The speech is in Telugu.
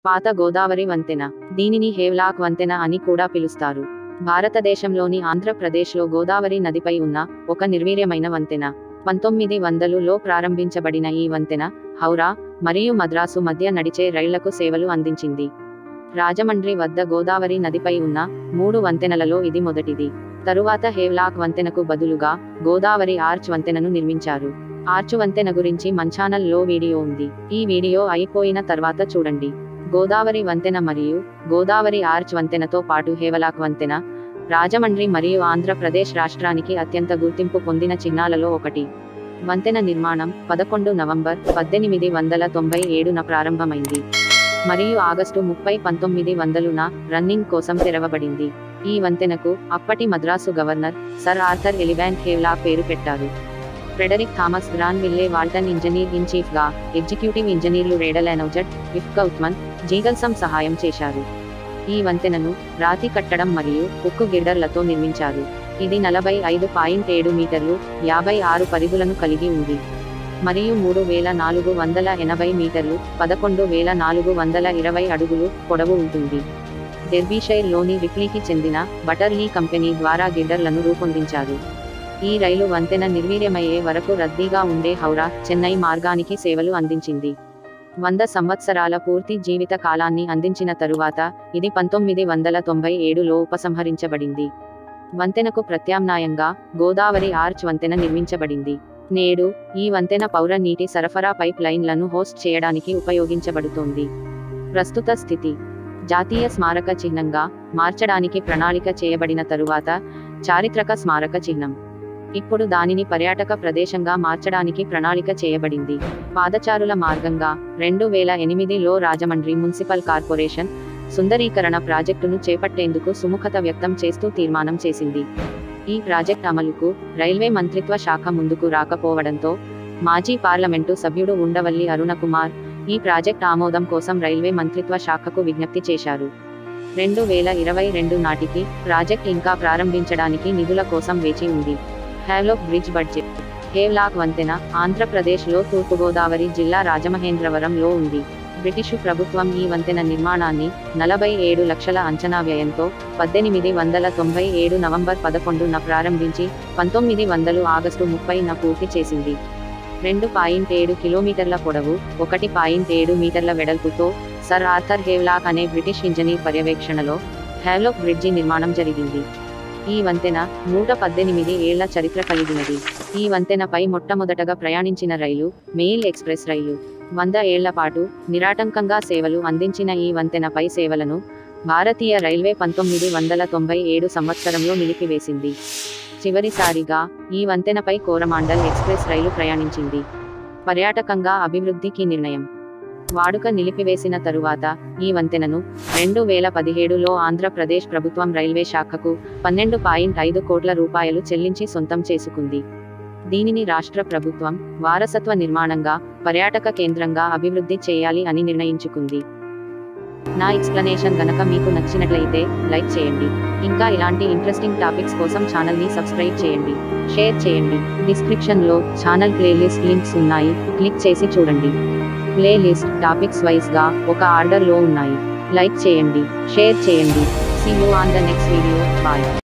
పాత గోదావరి వంతెన దీనిని హేవ్లాక్ వంతెన అని కూడా పిలుస్తారు భారతదేశంలోని ఆంధ్రప్రదేశ్లో గోదావరి నదిపై ఉన్న ఒక నిర్వీర్యమైన వంతెన పంతొమ్మిది వందలులో ప్రారంభించబడిన ఈ వంతెన హౌరా మరియు మద్రాసు మధ్య నడిచే రైళ్లకు సేవలు అందించింది రాజమండ్రి వద్ద గోదావరి నదిపై ఉన్న మూడు వంతెనలలో ఇది మొదటిది తరువాత హేవ్లాక్ వంతెనకు బదులుగా గోదావరి ఆర్చ్ వంతెనను నిర్మించారు ఆర్చ్ వంతెన గురించి మంచానల్ లో వీడియో ఉంది ఈ వీడియో అయిపోయిన తర్వాత చూడండి గోదావరి వంతెన మరియు గోదావరి ఆర్చ్ వంతెనతో పాటు హేవలాక్ వంతెన రాజమండ్రి మరియు ఆంధ్రప్రదేశ్ రాష్ట్రానికి అత్యంత గుర్తింపు పొందిన చిహ్నాలలో ఒకటి వంతెన నిర్మాణం పదకొండు నవంబర్ పద్దెనిమిది వందల తొంభై ఏడున ప్రారంభమైంది మరియు ఆగస్టు ముప్పై పంతొమ్మిది వందలున రన్నింగ్ కోసం తెరవబడింది ఈ వంతెనకు అప్పటి Madras governor sir Arthur Elibank Havelock పేరు పెట్టారు Frederick Thomas Granville Walton engineer in chief గా ఎగ్జిక్యూటివ్ ఇంజనీర్లు రేడల్ ఎనౌజట్ ఇఫ్ గౌత్మన్ జీగల్సమ్ సహాయం చేశారు ఈ వంతెనను రాతి కట్టడం మరియు ఉక్కు గిర్డర్లతో నిర్మించారు ఇది నలభై ఐదు పాయింట్ ఏడు మీటర్లు యాభై ఆరు పరిధులను కలిగి ఉంది మరియు మూడు వేల నాలుగు వందల ఎనభై మీటర్లు పదకొండు వేల నాలుగు వందల ఇరవై అడుగులు పొడవు ఉంటుంది డెర్బీషైర్లోని రిప్లీకి చెందిన బటర్లీ కంపెనీ ద్వారా గిడ్డర్లను రూపొందించారు ఈ రైలు వంతెన నిర్వీర్యమయ్యే వరకు రద్దీగా ఉండే హౌరా చెన్నై మార్గానికి సేవలు అందించింది వంద సంవత్సరాల పూర్తి జీవిత కాలాన్ని అందించిన తరువాత ఇది పంతొమ్మిది వందల తొంభై ఏడులో ఉపసంహరించబడింది వంతెనకు ప్రత్యామ్నాయంగా గోదావరి ఆర్చ్ వంతెన నిర్మించబడింది నేడు ఈ వంతెన పౌర నీటి సరఫరా పైప్ లైన్లను హోస్ట్ చేయడానికి ఉపయోగించబడుతోంది ప్రస్తుత స్థితి జాతీయ స్మారక చిహ్నంగా మార్చడానికి ప్రణాళిక చేయబడిన తరువాత చారిత్రక స్మారక చిహ్నం ఇప్పుడు దానిని పర్యాటక ప్రదేశంగా మార్చడానికి ప్రణాళిక చేయబడింది పాదచారుల మార్గంగా రెండు వేల ఎనిమిదిలో రాజమండ్రి మున్సిపల్ కార్పొరేషన్ సుందరీకరణ ప్రాజెక్టును చేపట్టేందుకు సుముఖత వ్యక్తం చేస్తూ తీర్మానం చేసింది ఈ ప్రాజెక్ట్ అమలుకు రైల్వే మంత్రిత్వ శాఖ ముందుకు రాకపోవడంతో మాజీ పార్లమెంటు సభ్యుడు ఉండవల్లి అరుణకుమార్ ఈ ప్రాజెక్ట్ ఆమోదం కోసం రైల్వే మంత్రిత్వ శాఖకు విజ్ఞప్తి చేశారు రెండు వేల ఇరవై రెండు నాటికి ప్రాజెక్ట్ ఇంకా ప్రారంభించడానికి నిధుల కోసం వేచి ఉంది హ్యావ్లాక్ బ్రిడ్జ్ బడ్జెట్ హేవ్లాక్ వంతెన ఆంధ్రప్రదేశ్లో తూర్పుగోదావరి జిల్లా రాజమహేంద్రవరంలో ఉంది బ్రిటిషు ప్రభుత్వం ఈ వంతెన నిర్మాణాన్ని నలభై ఏడు లక్షల అంచనా వ్యయంతో పద్దెనిమిది వందల తొంభై ఏడు నవంబర్ పదకొండున ప్రారంభించి పంతొమ్మిది వందలు ఆగస్టు ముప్పైన పూర్తి చేసింది రెండు పాయింట్ ఏడు కిలోమీటర్ల పొడవు ఒకటి పాయింట్ ఏడు మీటర్ల వెడల్పుతో సర్ ఆర్థర్ హేవ్లాక్ అనే బ్రిటిష్ ఇంజనీర్ పర్యవేక్షణలో హ్యావ్లాక్ బ్రిడ్జి నిర్మాణం జరిగింది ఈ వంతెన నూట పద్దెనిమిది ఏళ్ల చరిత్ర కలిగినది ఈ వంతెనపై మొట్టమొదటగా ప్రయాణించిన రైలు మెయిల్ ఎక్స్ప్రెస్ రైలు వంద ఏళ్ల పాటు నిరాటంకంగా సేవలు అందించిన ఈ వంతెనపై సేవలను భారతీయ రైల్వే పంతొమ్మిది వందల తొంభై ఏడు సంవత్సరంలో నిలిపివేసింది చివరిసారిగా ఈ వంతెనపై కోరమాండల్ ఎక్స్ప్రెస్ రైలు ప్రయాణించింది పర్యాటకంగా అభివృద్ధికి నిర్ణయం వాడుక నిలిపివేసిన తరువాత ఈ వంతెనను రెండు వేల పదిహేడులో ఆంధ్రప్రదేశ్ ప్రభుత్వం రైల్వే శాఖకు పన్నెండు పాయింట్ ఐదు కోట్ల రూపాయలు చెల్లించి సొంతం చేసుకుంది దీనిని రాష్ట్ర ప్రభుత్వం వారసత్వ నిర్మాణంగా పర్యాటక కేంద్రంగా అభివృద్ధి చేయాలి అని నిర్ణయించుకుంది నా ఎక్స్ప్లనేషన్ గనక మీకు నచ్చినట్లయితే లైక్ చేయండి ఇంకా ఇలాంటి ఇంట్రెస్టింగ్ టాపిక్స్ కోసం ఛానల్ని సబ్స్క్రైబ్ చేయండి షేర్ చేయండి డిస్క్రిప్షన్లో ఛానల్ ప్లేలిస్ట్ లింక్స్ ఉన్నాయి క్లిక్ చేసి చూడండి ప్లేలిస్ట్ టాపిక్స్ వైజ్గా ఒక ఆర్డర్లో ఉన్నాయి లైక్ చేయండి షేర్ చేయండి see you on the next video bye